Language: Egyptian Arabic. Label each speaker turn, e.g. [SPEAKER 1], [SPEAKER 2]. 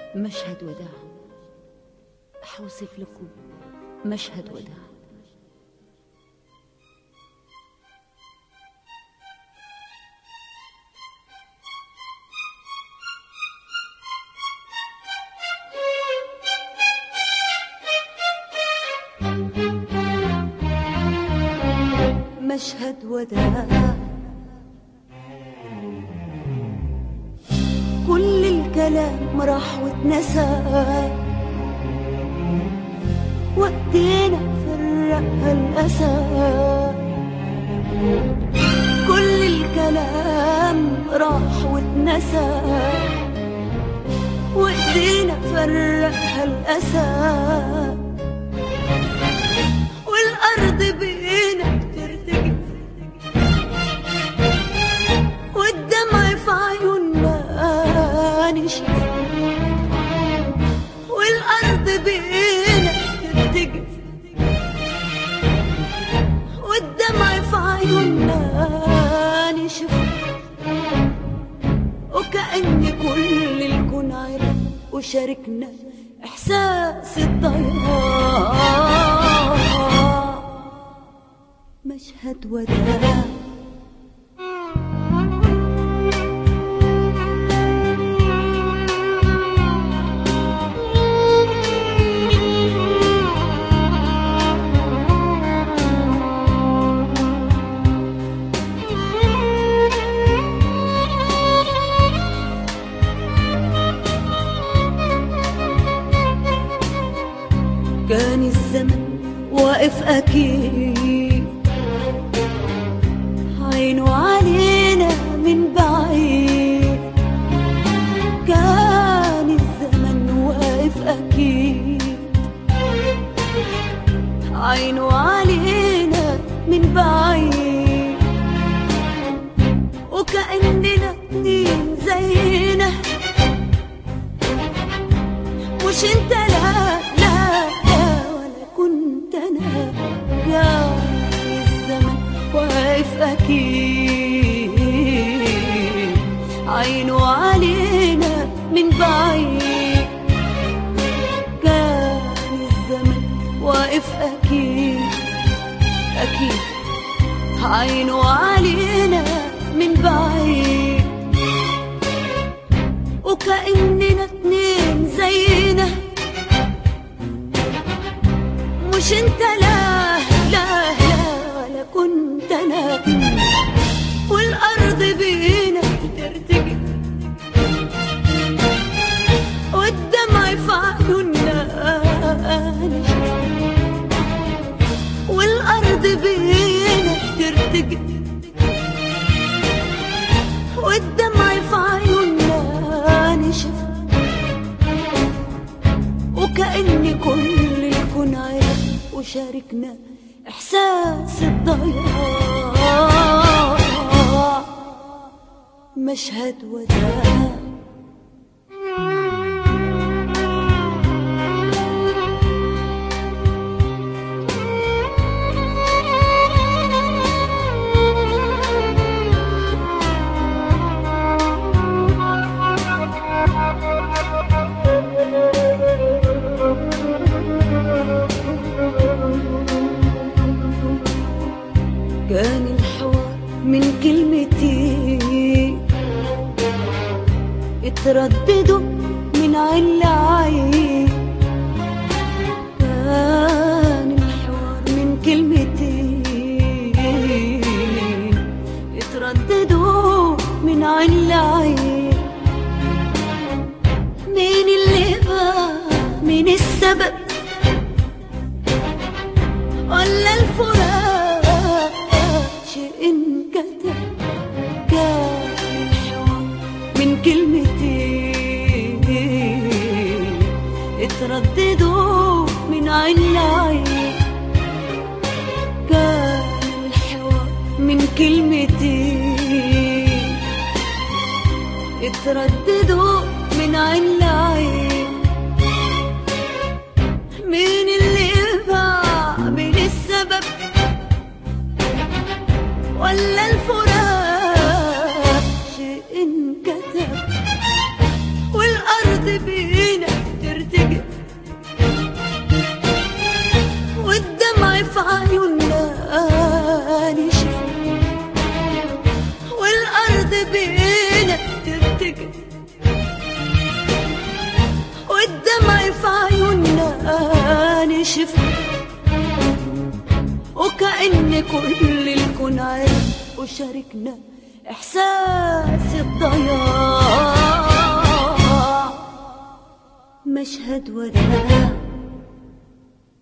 [SPEAKER 1] مشهد وداع حوصف لكم مشهد وداع مشهد وداع كل الكلام راح واتنسى وقتنا فرقها الأسى كل الكلام راح واتنسى وقتنا فرقها الأسى والأرض بينا بترتجف والدمع في عيوننا نشف والأرض بينا بترتجف والدمع في عيوننا نشف وكأن كل الكون عرف وشاركنا إحساس الضياع مشهد وداع كان الزمن واقف أكيد عينه علينا من بعيد كان الزمن واقف أكيد عينه علينا من بعيد وكأننا اتنين زينا مش انت لا لا لا ولا كنت انا كان الزمن واقف اكيد عينه علينا من بعيد كان الزمن واقف اكيد اكيد عينه علينا من بعيد وكأننا اتنين زينا مش انت لا لا لا ولا كنت انا والارض بينا بترتجف والدمع في عيوننا نشف والارض بينا بترتجف والدمع في عيوننا نشف وكأن كل الكون عرف وشاركنا إحساس الضياع مشهد وداع كان الحوار من كلمتين اترددوا من عين لعين كان الحوار من كلمتين اترددوا من عين لعين مين اللي بقى مين السبب ولا الفراق شيء انكتب كان الحوار من كلمتين اترددوا من عين لعين كان الحوار من كلمتين اترددوا من عين لعين مين اللي باع مين السبب ولا الفراق شيء انكتب والأرض بينا شفنا وكأن كل الكون عين وشاركنا إحساس الضياع مشهد وداع